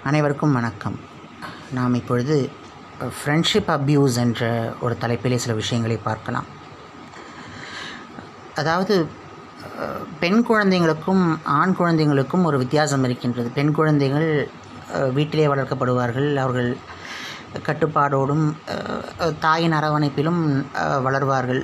அனைவருக்கும் வணக்கம் நாம் இப்பொழுது ஃப்ரெண்ட்ஷிப் அப்யூஸ் என்ற ஒரு தலைப்பிலே சில விஷயங்களை பார்க்கலாம் அதாவது அஹ், பெண் குழந்தைங்களுக்கும் ஆண் குழந்தைங்களுக்கும் ஒரு வித்தியாசம் இருக்கின்றது பெண் குழந்தைகள் அஹ், வீட்டிலே வளர்க்கப்படுவார்கள் அவர்கள் கட்டுப்பாடோடும் அஹ், தாயின் அரவணைப்பிலும் அஹ், வளர்வார்கள்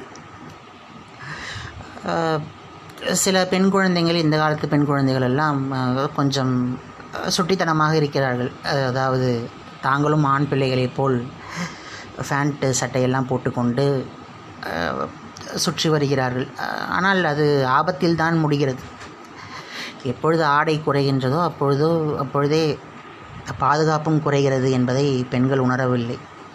அஹ், சில பெண் குழந்தைகள் இந்த காலத்து பெண் குழந்தைகள் எல்லாம் அஹ், கொஞ்சம் அஹ், சுட்டித்தனமாக இருக்கிறார்கள் அஹ், அதாவது தாங்களும் ஆண் பிள்ளைகளைப் போல் ஃபேண்ட்டு சட்டையெல்லாம் போட்டுக்கொண்டு அஹ், சுற்றி வருகிறார்கள் அஹ், ஆனால் அது ஆபத்தில் தான் முடிகிறது எப்பொழுது ஆடை குறைகின்றதோ அப்பொழுதோ அப்பொழுதே பாதுகாப்பும் குறைகிறது என்பதை பெண்கள் உணரவில்லை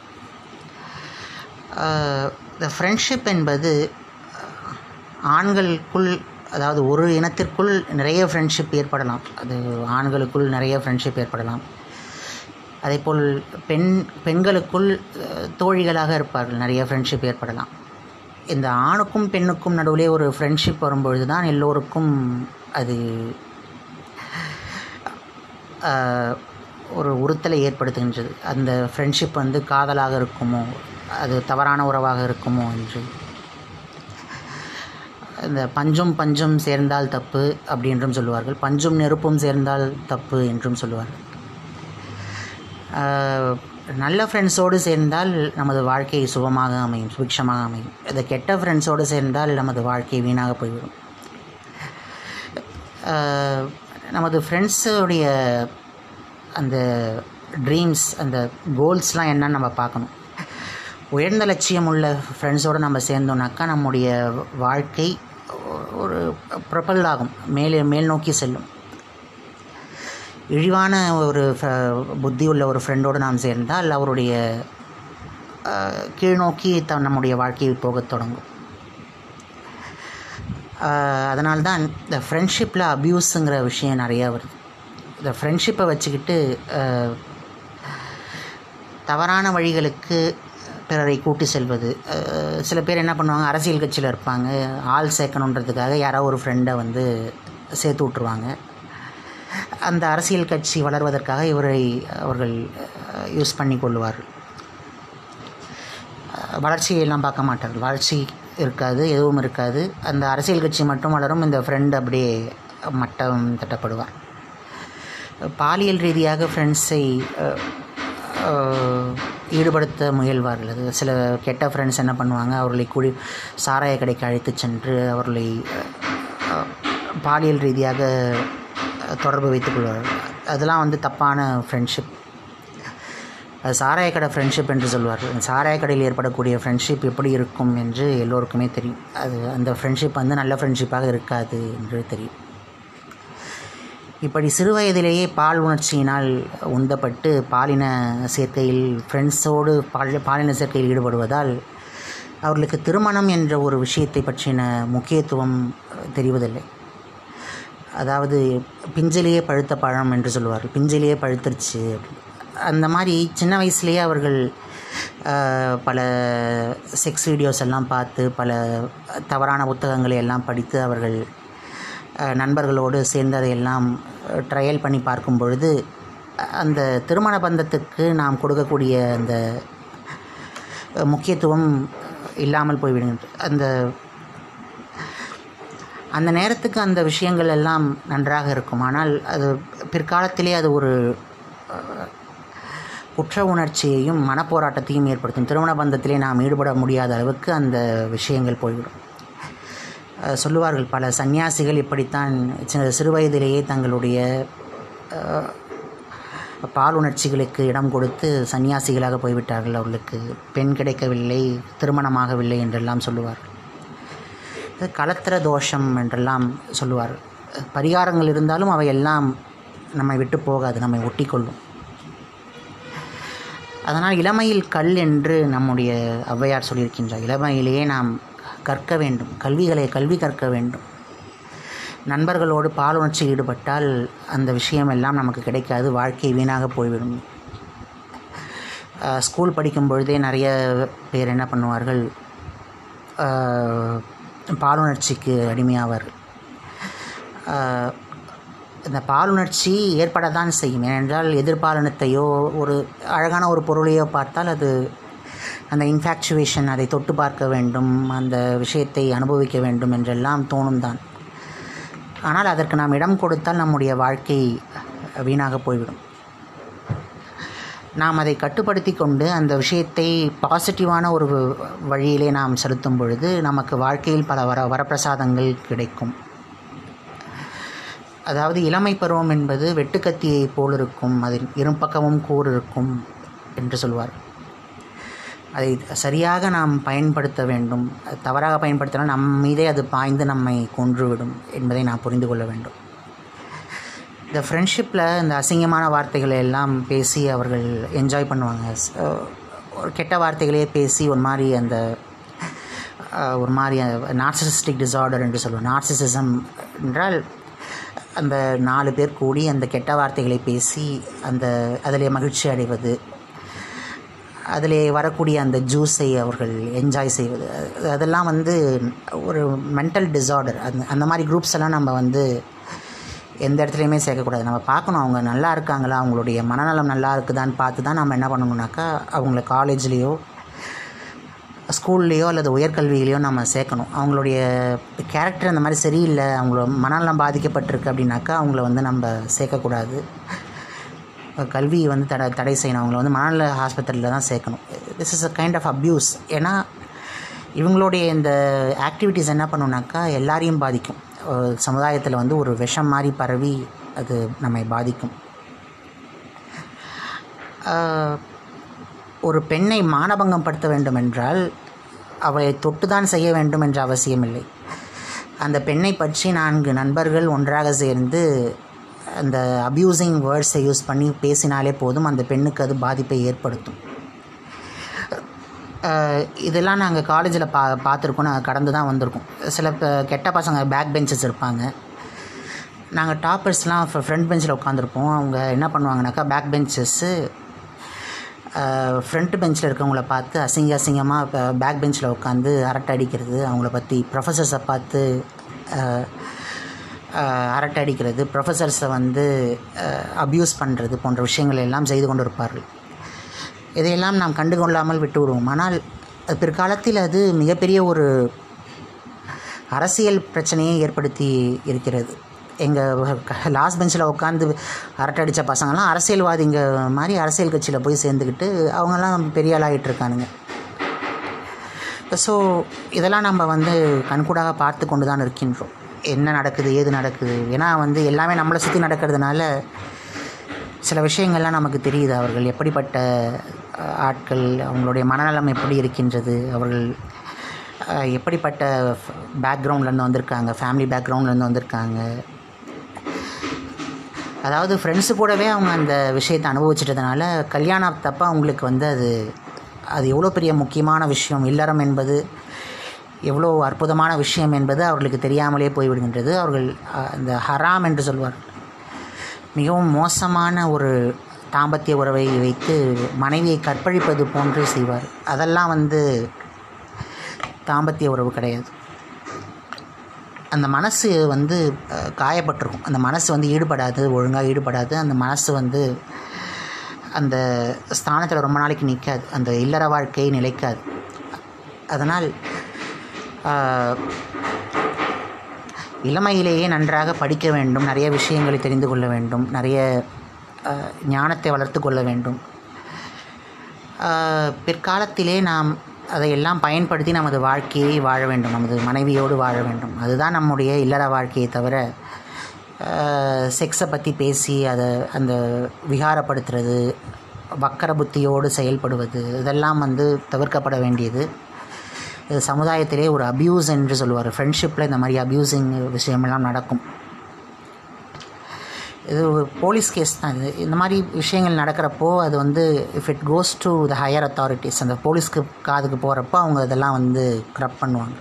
இந்த ஃப்ரெண்ட்ஷிப் என்பது ஆண்களுக்குள் அதாவது ஒரு இனத்திற்குள் நிறைய ஃப்ரெண்ட்ஷிப் ஏற்படலாம் அது ஆண்களுக்குள் நிறைய ஃப்ரெண்ட்ஷிப் ஏற்படலாம் அதேபோல் பெண் பெண்களுக்குள் அஹ், தோழிகளாக இருப்பார்கள் நிறைய ஃப்ரெண்ட்ஷிப் ஏற்படலாம் இந்த ஆணுக்கும் பெண்ணுக்கும் நடுவிலே ஒரு ஃப்ரெண்ட்ஷிப் வரும்பொழுது தான் எல்லோருக்கும் அது அஹ், ஒரு உறுத்தலை ஏற்படுத்துகின்றது அந்த ஃப்ரெண்ட்ஷிப் வந்து காதலாக இருக்குமோ அது தவறான உறவாக இருக்குமோ என்று இந்த பஞ்சும் பஞ்சும் சேர்ந்தால் தப்பு அப்படி என்றும் சொல்லுவார்கள் பஞ்சும் நெருப்பும் சேர்ந்தால் தப்பு என்றும் சொல்லுவார்கள் ஆஹ், நல்ல ஃப்ரெண்ட்ஸோடு சேர்ந்தால் நமது வாழ்க்கை சுகமாக அமையும் சுபிக்ஷமாக அமையும் இந்த கெட்ட ஃப்ரெண்ட்ஸோடு சேர்ந்தால் நமது வாழ்க்கை வீணாக போய்விடும் ஆஹ், நமது ஃப்ரெண்ட்ஸுடைய அந்த ட்ரீம்ஸ் அந்த கோல்ஸ்லாம் என்னன்னு நம்ம பார்க்கணும் உயர்ந்த லட்சியம் உள்ள ஃப்ரெண்ட்ஸோடு நம்ம சேர்ந்தோம்னாக்கா நம்முடைய வாழ்க்கை ஒரு ப்ரொபல் ஆகும் மேலே மேல் நோக்கி செல்லும் இழிவான ஒரு ஃப- புத்தி உள்ள ஒரு ஃப்ரெண்டோடு நாம் சேர்ந்தால் அவருடைய அஹ், கீழ்நோக்கி த நம்முடைய வாழ்க்கை போகத் தொடங்கும் அதனால்தான் இந்த ஃப்ரெண்ட்ஷிப்பில் அப்யூஸுங்கிற விஷயம் நிறையா வருது இந்த ஃப்ரெண்ட்ஷிப்பை வச்சுக்கிட்டு அஹ், தவறான வழிகளுக்கு பிறரை கூட்டி செல்வது அஹ், சில பேர் என்ன பண்ணுவாங்க அரசியல் கட்சியில் இருப்பாங்க ஆள் சேர்க்கணுன்றதுக்காக யாரோ ஒரு ஃப்ரெண்டை வந்து சேர்த்து விட்ருவாங்க அந்த அரசியல் கட்சி வளர்வதற்காக இவரை அவர்கள் யூஸ் பண்ணி கொள்வார்கள் அஹ், வளர்ச்சியெல்லாம் பார்க்க மாட்டார்கள் வளர்ச்சி இருக்காது எதுவும் இருக்காது அந்த அரசியல் கட்சி மட்டும் வளரும் இந்த ஃப்ரெண்ட் அப்படியே மட்டம் தட்டப்படுவார் பாலியல் ரீதியாக ஃப்ரெண்ட்ஸை ஈடுபடுத்த முயல்வார்கள் அது சில கெட்ட ஃப்ரெண்ட்ஸ் என்ன பண்ணுவாங்க அவர்களை குடி சாராய கடைக்கு அழைத்து சென்று அவர்களை அஹ், பாலியல் ரீதியாக அஹ், தொடர்பு வைத்துக் கொள்வார்கள் அதெல்லாம் வந்து தப்பான ஃப்ரெண்ட்ஷிப் அது சாராய கடை ஃப்ரெண்ட்ஷிப் என்று சொல்வார்கள் அந்த சாராய கடையில் ஏற்படக்கூடிய ஃப்ரெண்ட்ஷிப் எப்படி இருக்கும் என்று எல்லோருக்குமே தெரியும் அது அந்த ஃப்ரெண்ட்ஷிப் வந்து நல்ல ஃப்ரெண்ட்ஷிப்பாக இருக்காது என்று தெரியும் இப்படி சிறு வயதிலேயே பால் உணர்ச்சியினால் உந்தப்பட்டு பாலின சேர்க்கையில் ஃப்ரெண்ட்ஸோடு பால் பாலின சேர்க்கையில் ஈடுபடுவதால் அவர்களுக்கு திருமணம் என்ற ஒரு விஷயத்தை பற்றின முக்கியத்துவம் தெரிவதில்லை அதாவது பிஞ்சிலேயே பழுத்த பழம் என்று சொல்லுவார்கள் பிஞ்சிலேயே பழுத்துருச்சு அப்படின்னு. அந்த மாதிரி சின்ன வயசுலேயே அவர்கள் ஆஹ், பல செக்ஸ் வீடியோஸ் எல்லாம் பார்த்து பல தவறான புத்தகங்களை எல்லாம் படித்து அவர்கள் அஹ், நண்பர்களோடு சேர்ந்து அதையெல்லாம் ட்ரையல் பண்ணி பார்க்கும் பொழுது அந்த திருமண பந்தத்துக்கு நாம் கொடுக்கக்கூடிய அந்த அஹ், முக்கியத்துவம் இல்லாமல் போய்விடுகின்றது அந்த அந்த நேரத்துக்கு அந்த விஷயங்கள் எல்லாம் நன்றாக இருக்கும் ஆனால் அது பிற்காலத்திலே அது ஒரு அஹ், குற்ற உணர்ச்சியையும் மனப்போராட்டத்தையும் ஏற்படுத்தும் திருமண பந்தத்திலே நாம் ஈடுபட முடியாத அளவுக்கு அந்த விஷயங்கள் போய்விடும் அஹ், சொல்லுவார்கள் பல சந்நியாசிகள் இப்படித்தான் சி- சிறு வயதிலேயே தங்களுடைய அஹ், பால் உணர்ச்சிகளுக்கு இடம் கொடுத்து சன்னியாசிகளாக போய்விட்டார்கள் அவர்களுக்கு பெண் கிடைக்கவில்லை திருமணமாகவில்லை என்றெல்லாம் சொல்லுவார்கள் இது கலத்திர தோஷம் என்றெல்லாம் சொல்லுவார்கள் பரிகாரங்கள் இருந்தாலும் அவையெல்லாம் நம்மை விட்டு போகாது நம்மை ஒட்டிக்கொள்ளும் அதனால் இளமையில் கல் என்று நம்முடைய ஔவையார் சொல்லியிருக்கின்றார் இளமையிலேயே நாம் கற்க வேண்டும் கல்விகளை கல்வி கற்க வேண்டும் நண்பர்களோடு பாலுணர்ச்சி ஈடுபட்டால் அந்த விஷயம் எல்லாம் நமக்கு கிடைக்காது வாழ்க்கை வீணாக போய்விடும் அஹ், ஸ்கூல் படிக்கும் பொழுதே நிறைய பேர் என்ன பண்ணுவார்கள் அஹ், பாலுணர்ச்சிக்கு அடிமையாவார்கள் அஹ், இந்த பாலுணர்ச்சி ஏற்பட தான் செய்யும் ஏனென்றால் எதிர்பாலினத்தையோ ஒரு அழகான ஒரு பொருளையோ பார்த்தால் அது அந்த இன்ஃபேக்சுவேஷன் அதை தொட்டு பார்க்க வேண்டும் அந்த விஷயத்தை அனுபவிக்க வேண்டும் என்றெல்லாம் தோணும் தான் ஆனால் அதற்கு நாம் இடம் கொடுத்தால் நம்முடைய வாழ்க்கை வீணாக போய்விடும் நாம் அதை கட்டுப்படுத்தி கொண்டு அந்த விஷயத்தை பாசிட்டிவான ஒரு வழியிலே நாம் செலுத்தும் பொழுது நமக்கு வாழ்க்கையில் பல வர வரப்பிரசாதங்கள் கிடைக்கும் அதாவது இளமை பருவம் என்பது வெட்டுக்கத்தியை போல் இருக்கும் அதில் இரும்பக்கமும் கூர் இருக்கும் என்று சொல்வார் அதை சரியாக நாம் பயன்படுத்த வேண்டும் தவறாக பயன்படுத்தினால் நம் மீதே அது பாய்ந்து நம்மை கொன்றுவிடும் என்பதை நாம் புரிந்து கொள்ள வேண்டும் இந்த ஃப்ரெண்ட்ஷிப்பில் இந்த அசிங்கமான வார்த்தைகளை எல்லாம் பேசி அவர்கள் என்ஜாய் பண்ணுவாங்க ஒரு கெட்ட வார்த்தைகளே பேசி ஒரு மாதிரி அந்த ஒரு மாதிரி நார்சிசிஸ்டிக் டிசார்டர் என்று சொல்லுவோம் நார்சிசிசம் என்றால் அந்த நாலு பேர் கூடி அந்த கெட்ட வார்த்தைகளை பேசி அந்த அதிலே மகிழ்ச்சி அடைவது அதிலே வரக்கூடிய அந்த ஜூஸை அவர்கள் என்ஜாய் செய்வது அதெல்லாம் வந்து ஒரு மென்டல் டிசார்டர் அந்த அந்த மாதிரி குரூப்ஸ் எல்லாம் நம்ம வந்து எந்த இடத்துலையுமே சேர்க்கக்கூடாது நம்ம பார்க்கணும் அவங்க நல்லா இருக்காங்களா அவங்களுடைய மனநலம் நல்லா இருக்குதான்னு பார்த்து தான் நம்ம என்ன பண்ணணும்னாக்கா அவங்கள காலேஜ்லேயோ ஸ்கூல்லேயோ அல்லது உயர்கல்வியிலையோ நம்ம சேர்க்கணும் அவங்களுடைய கேரக்டர் அந்த மாதிரி சரியில்லை அவங்கள மனநலம் பாதிக்கப்பட்டிருக்கு அப்படின்னாக்கா அவங்கள வந்து நம்ம சேர்க்கக்கூடாது கல்வி வந்து தடை தடை செய்யணும் அவங்கள வந்து மனநல ஆஸ்பத்திரியில் தான் சேர்க்கணும் this is a kind of abuse ஏன்னா இவங்களுடைய இந்த ஆக்டிவிட்டீஸ் என்ன பண்ணுனாக்கா எல்லாரையும் பாதிக்கும் சமுதாயத்தில் வந்து ஒரு விஷம் மாதிரி பரவி அது நம்மை பாதிக்கும் ஒரு பெண்ணை மானபங்கம் படுத்த வேண்டும் என்றால் அவளை தொட்டுதான் செய்ய வேண்டும் என்ற அவசியமில்லை அந்த பெண்ணை பற்றி நான்கு நண்பர்கள் ஒன்றாக சேர்ந்து அந்த அப்யூசிங் வேர்ட்ஸை யூஸ் பண்ணி பேசினாலே போதும் அந்த பெண்ணுக்கு அது பாதிப்பை ஏற்படுத்தும் இதெல்லாம் நாங்கள் காலேஜில் பா பார்த்துருக்கோம் நாங்கள் கடந்து தான் வந்திருக்கோம் சில கெட்ட பசங்க பேக் பெஞ்சஸ் இருப்பாங்க நாங்கள் டாப்பர்ஸ்லாம் ஃப்ரண்ட் பெஞ்சில் உட்காந்துருப்போம் அவங்க என்ன பண்ணுவாங்கனாக்கா பேக் பெஞ்சஸ்ஸு ஃப்ரண்ட் பெஞ்சில் இருக்கவங்கள பார்த்து அசிங்க அசிங்கமாக பேக் பெஞ்சில் உட்காந்து அரட்டை அடிக்கிறது அவங்கள பற்றி ப்ரொஃபஸர்ஸை பார்த்து அரட்டை அடிக்கிறது ப்ரொஃபஸர்ஸை வந்து அப்யூஸ் பண்ணுறது போன்ற விஷயங்கள் எல்லாம் செய்து கொண்டு இருப்பார்கள் இதையெல்லாம் நாம் கண்டுகொள்ளாமல் விட்டு விடுவோம் ஆனால் பிற்காலத்தில் அது மிகப்பெரிய ஒரு அரசியல் பிரச்சனையை ஏற்படுத்தி இருக்கிறது எங்கள் லாஸ்ட் பெஞ்சில் உட்காந்து அரட்டை அடித்த பசங்கள்லாம் அரசியல்வாதிங்க மாதிரி அரசியல் கட்சியில் போய் சேர்ந்துக்கிட்டு அவங்கெல்லாம் பெரிய ஆளாகிட்டு இருக்கானுங்க ஸோ இதெல்லாம் நம்ம வந்து கண்கூடாக பார்த்து கொண்டு தான் இருக்கின்றோம் என்ன நடக்குது ஏது நடக்குது ஏன்னா வந்து எல்லாமே நம்மளை சுற்றி நடக்கிறதுனால சில விஷயங்கள்லாம் நமக்கு தெரியுது அவர்கள் எப்படிப்பட்ட ஆட்கள் அவங்களுடைய மனநலம் எப்படி இருக்கின்றது அவர்கள் எப்படிப்பட்ட பேக்ரவுண்ட்லேருந்து வந்திருக்காங்க ஃபேமிலி பேக்ரவுண்ட்லேருந்து வந்திருக்காங்க அதாவது ஃப்ரெண்ட்ஸு கூடவே அவங்க அந்த விஷயத்தை அனுபவிச்சிட்டதுனால கல்யாணத்தப்போ அவங்களுக்கு வந்து அது அது எவ்வளோ பெரிய முக்கியமான விஷயம் இல்லறம் என்பது எவ்வளோ அற்புதமான விஷயம் என்பது அவர்களுக்கு தெரியாமலே போய்விடுகின்றது அவர்கள் அந்த ஹராம் என்று சொல்வார் மிகவும் மோசமான ஒரு தாம்பத்திய உறவை வைத்து மனைவியை கற்பழிப்பது போன்று செய்வார் அதெல்லாம் வந்து தாம்பத்திய உறவு கிடையாது அந்த மனசு வந்து காயப்பட்டிருக்கும் அந்த மனசு வந்து ஈடுபடாது ஒழுங்காக ஈடுபடாது அந்த மனசு வந்து அந்த ஸ்தானத்தில் ரொம்ப நாளைக்கு நிற்காது அந்த இல்லற வாழ்க்கையை நிலைக்காது அதனால் இளமையிலேயே நன்றாக படிக்க வேண்டும் நிறைய விஷயங்களை தெரிந்து கொள்ள வேண்டும் நிறைய ஞானத்தை வளர்த்து கொள்ள வேண்டும் பிற்காலத்திலே நாம் அதையெல்லாம் பயன்படுத்தி நமது வாழ்க்கையை வாழ வேண்டும் நமது மனைவியோடு வாழ வேண்டும் அதுதான் நம்முடைய இல்லற வாழ்க்கையை தவிர செக்ஸை பற்றி பேசி அதை அந்த விகாரப்படுத்துறது வக்கர புத்தியோடு செயல்படுவது இதெல்லாம் வந்து தவிர்க்கப்பட வேண்டியது இது சமுதாயத்திலே ஒரு அப்யூஸ் என்று சொல்லுவார் ஃப்ரெண்ட்ஷிப்பில் இந்த மாதிரி அப்யூசிங் விஷயமெல்லாம் நடக்கும் இது ஒரு போலீஸ் கேஸ் தான் இது இந்த மாதிரி விஷயங்கள் நடக்கிறப்போ அது வந்து if it goes to the higher authorities அந்த போலீஸ்க்கு காதுக்கு போகிறப்போ அவங்க இதெல்லாம் வந்து க்ரப் பண்ணுவாங்க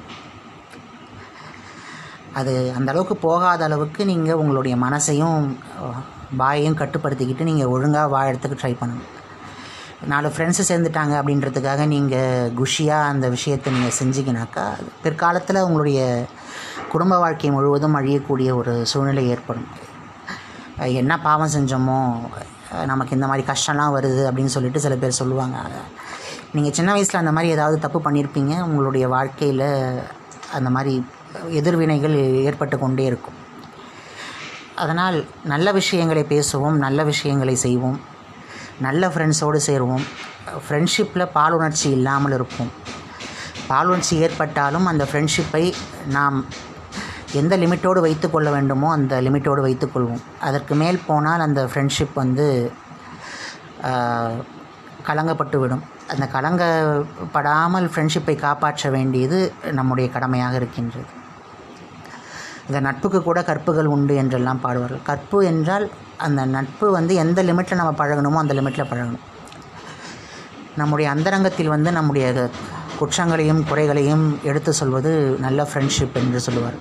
அது அந்த அளவுக்கு போகாத அளவுக்கு நீங்கள் உங்களுடைய மனசையும் பாயையும் கட்டுப்படுத்திக்கிட்டு நீங்கள் ஒழுங்காக வாழறதுக்கு ட்ரை பண்ணணும் நாலு ஃப்ரெண்ட்ஸு சேர்ந்துட்டாங்க அப்படின்றதுக்காக நீங்கள் குஷியாக அந்த விஷயத்தை நீங்கள் செஞ்சீங்கனாக்கா பிற்காலத்தில் உங்களுடைய குடும்ப வாழ்க்கை முழுவதும் அழியக்கூடிய ஒரு சூழ்நிலை ஏற்படும் அஹ், என்ன பாவம் செஞ்சோமோ அஹ், நமக்கு இந்த மாதிரி கஷ்டம்லாம் வருது அப்படின்னு சொல்லிட்டு சில பேர் சொல்லுவாங்க நீங்கள் சின்ன வயசில் அந்த மாதிரி ஏதாவது தப்பு பண்ணியிருப்பீங்க உங்களுடைய வாழ்க்கையில் அந்த மாதிரி எதிர்வினைகள் ஏற்பட்டு கொண்டே இருக்கும் அதனால் நல்ல விஷயங்களை பேசுவோம் நல்ல விஷயங்களை செய்வோம் நல்ல ஃப்ரெண்ட்ஸோடு சேருவோம் ஃப்ரெண்ட்ஷிப்பில் பாலுணர்ச்சி இல்லாமல் இருப்போம் பாலுணர்ச்சி ஏற்பட்டாலும் அந்த ஃப்ரெண்ட்ஷிப்பை நாம் எந்த லிமிட்டோடு வைத்துக்கொள்ள வேண்டுமோ அந்த லிமிட்டோடு வைத்துக்கொள்வோம் அதற்கு மேல் போனால் அந்த ஃப்ரெண்ட்ஷிப் வந்து ஆஹ், கலங்கப்பட்டு விடும் அந்த கலங்கப்படாமல் ஃப்ரெண்ட்ஷிப்பை காப்பாற்ற வேண்டியது நம்முடைய கடமையாக இருக்கின்றது இந்த நட்புக்கு கூட கற்புகள் உண்டு என்றெல்லாம் பாடுவார்கள் கற்பு என்றால் அந்த நட்பு வந்து எந்த லிமிட்டில் நம்ம பழகணுமோ அந்த லிமிட்டில் பழகணும் நம்முடைய அந்தரங்கத்தில் வந்து நம்முடைய குற்றங்களையும் குறைகளையும் எடுத்து சொல்வது நல்ல ஃப்ரெண்ட்ஷிப் என்று சொல்லுவார்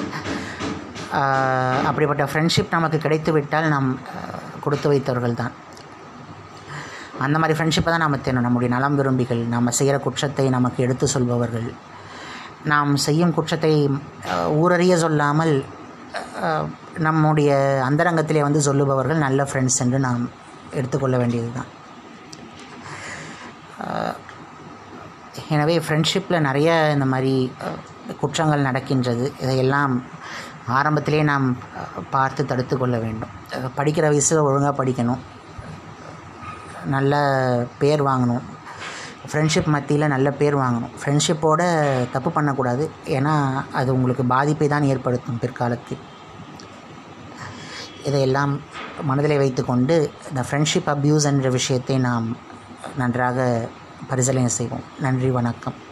ஆஹ் அப்படிப்பட்ட ஃப்ரெண்ட்ஷிப் நமக்கு கிடைத்து விட்டால் நாம் ஆஹ், கொடுத்து வைத்தவர்கள் தான் அந்த மாதிரி ஃப்ரெண்ட்ஷிப்பை தான் நாம் தேணும் நம்முடைய நலம் விரும்பிகள் நாம் செய்கிற குற்றத்தை நமக்கு எடுத்து சொல்பவர்கள் நாம் செய்யும் குற்றத்தை அஹ், ஊரறிய சொல்லாமல் அஹ், நம்முடைய அந்தரங்கத்திலே வந்து சொல்லுபவர்கள் நல்ல ஃப்ரெண்ட்ஸ் என்று நாம் எடுத்துக்கொள்ள வேண்டியது தான் எனவே ஃப்ரெண்ட்ஷிப்பில் நிறைய இந்த மாதிரி அஹ், குற்றங்கள் நடக்கின்றது இதையெல்லாம் ஆரம்பத்திலே நாம் அஹ், பார்த்து தடுத்து கொள்ள வேண்டும் அஹ், படிக்கிற வயசில் ஒழுங்காக படிக்கணும் நல்ல பேர் வாங்கணும் ஃப்ரெண்ட்ஷிப் மத்தியில் நல்ல பேர் வாங்கணும் ஃப்ரெண்ட்ஷிப்போட தப்பு பண்ணக்கூடாது ஏன்னா அது உங்களுக்கு பாதிப்பை தான் ஏற்படுத்தும் பிற்காலத்தில் இதையெல்லாம் மனதிலே வைத்துக்கொண்டு இந்த ஃப்ரெண்ட்ஷிப் அப்யூஸ் என்ற விஷயத்தை நாம் நன்றாக பரிசீலனை செய்வோம் நன்றி வணக்கம்